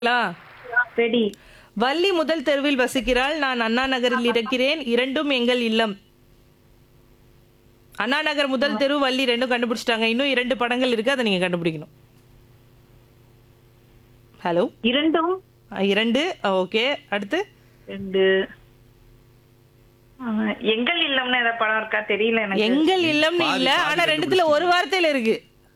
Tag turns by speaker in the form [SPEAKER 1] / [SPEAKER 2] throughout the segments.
[SPEAKER 1] ங்களா?
[SPEAKER 2] ரெடி
[SPEAKER 1] வள்ளி முதல் தெருவில் வசிக்கிறாள் நான் அண்ணா நகரில் இருக்கிறேன் இரண்டும் எங்கள் இல்லம் அண்ணா நகர் முதல் தெரு வள்ளி ரெண்டும் கண்டுபிடிச்சிட்டாங்க இன்னும் இரண்டு படங்கள் இருக்கு அதை நீங்க கண்டுபிடிக்கணும் ஹலோ
[SPEAKER 2] இரண்டும்
[SPEAKER 1] இரண்டு ஓகே அடுத்து
[SPEAKER 2] ரெண்டு ஆ, எங்கள் இல்லம்னு ஏதாவது படம் இருக்கா தெரியல எனக்கு
[SPEAKER 1] எங்கள் இல்லம்னு
[SPEAKER 3] பாதி,
[SPEAKER 1] இல்ல
[SPEAKER 3] பாதி
[SPEAKER 1] ஆனா ரெண்டுத்துல ஒரு வார்த்தையில இருக்கு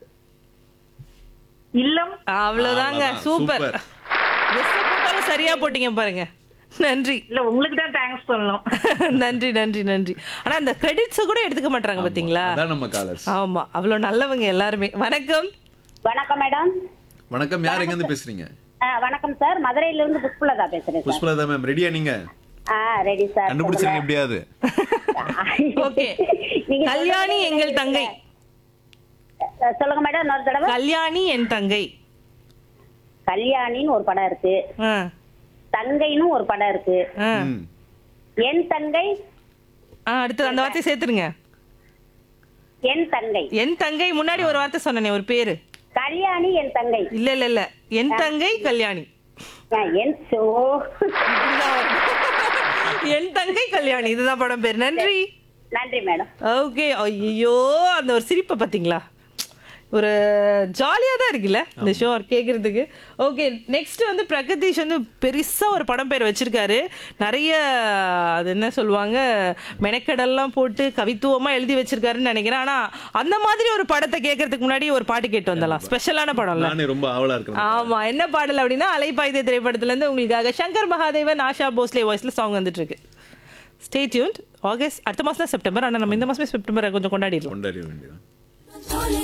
[SPEAKER 2] இல்லம்
[SPEAKER 1] அவ்வளவுதாங்க
[SPEAKER 3] அவ்வளவுதான்,
[SPEAKER 1] சூப்பர்
[SPEAKER 3] சூப்பர்.
[SPEAKER 1] Yes போட்டாலும் சரியா போட்டீங்க பாருங்க நன்றி
[SPEAKER 2] இல்ல உங்களுக்கு தான் தேங்க்ஸ் சொல்லணும்
[SPEAKER 1] நன்றி நன்றி நன்றி ஆனா அந்த கிரெடிட்ஸ் கூட எடுத்துக்க மாட்டாங்க பாத்தீங்களா
[SPEAKER 3] அதான் நம்ம காலர்ஸ்
[SPEAKER 1] ஆமா அவ்வளவு நல்லவங்க எல்லாருமே வணக்கம்
[SPEAKER 4] வணக்கம் மேடம்
[SPEAKER 3] வணக்கம் யார் எங்க இருந்து பேசுறீங்க
[SPEAKER 4] ஆ, வணக்கம் சார் மதுரையில இருந்து புஷ்பலதா பேசுறேன் சார்
[SPEAKER 3] புஷ்பலதா மேம் ரெடியா நீங்க
[SPEAKER 4] ஆ ரெடி சார்
[SPEAKER 3] கண்டுபிடிச்சிருங்க எப்படியாவது
[SPEAKER 1] ஓகே
[SPEAKER 4] நீங்க
[SPEAKER 1] கல்யாணி எங்கள் தங்கை
[SPEAKER 4] அஹ், சொல்லுங்க மேடம் இன்னொரு தடவை
[SPEAKER 1] கல்யாணி என் தங்கை
[SPEAKER 4] கல்யாணின்னு ஒரு படம் இருக்கு
[SPEAKER 1] ஆ,
[SPEAKER 4] தங்கைன்னு ஒரு படம் இருக்கு
[SPEAKER 1] ஆ.
[SPEAKER 3] ம்.
[SPEAKER 4] என் தங்கை
[SPEAKER 1] ஆ, அடுத்து அந்த வார்த்தையை சேர்த்துருங்க
[SPEAKER 4] என் தங்கை
[SPEAKER 1] என் தங்கை முன்னாடி ஒரு வார்த்தை சொன்னனே ஒரு பேரு
[SPEAKER 4] கல்யாணி என் தங்கை
[SPEAKER 1] இல்ல இல்ல இல்ல என் தங்கை கல்யாணி
[SPEAKER 4] ஆ, என் சோ
[SPEAKER 1] இப்படிதான் வரும். என் தங்கை கல்யாணி இதுதான் படம் பேர் நன்றி
[SPEAKER 4] நன்றி மேடம்
[SPEAKER 1] ஓகே ஐயோ அந்த ஒரு சிரிப்பை பாத்தீங்களா ஒரு ஜாலியாக தான் இருக்குல்ல இந்த ஷோ கேட்குறதுக்கு ஓகே நெக்ஸ்ட் வந்து பிரகதீஷ் வந்து பெருசாக ஒரு படம் பேர் வச்சிருக்காரு நிறைய அது என்ன சொல்லுவாங்க மெனக்கடெல்லாம் போட்டு கவித்துவமாக எழுதி வச்சிருக்காருன்னு நினைக்கிறேன் ஆனால் அந்த மாதிரி ஒரு படத்தை கேட்கறதுக்கு முன்னாடி ஒரு பாட்டு கேட்டு வந்துடலாம் ஸ்பெஷலான படம்ல
[SPEAKER 3] நானே ரொம்ப ஆவலா இருக்கேன்
[SPEAKER 1] ஆமா என்ன பாடல் அப்படின்னா அலைப்பாய்தே திரைப்படத்துல இருந்து உங்களுக்காக சங்கர் மகாதேவன் ஆஷா போஸ்லே வாய்ஸ்ல சாங் வந்துட்டு இருக்கு ஸ்டே டியூன்ட் ஆகஸ்ட் அடுத்த மாசம் தான் செப்டம்பர் ஆனா நம்ம இந்த மாசமே செப்டம்பர் கொஞ்சம் கொண்டாடிடுவோம்
[SPEAKER 3] கொண்டாடிய வேண்டியது
[SPEAKER 5] Sorry,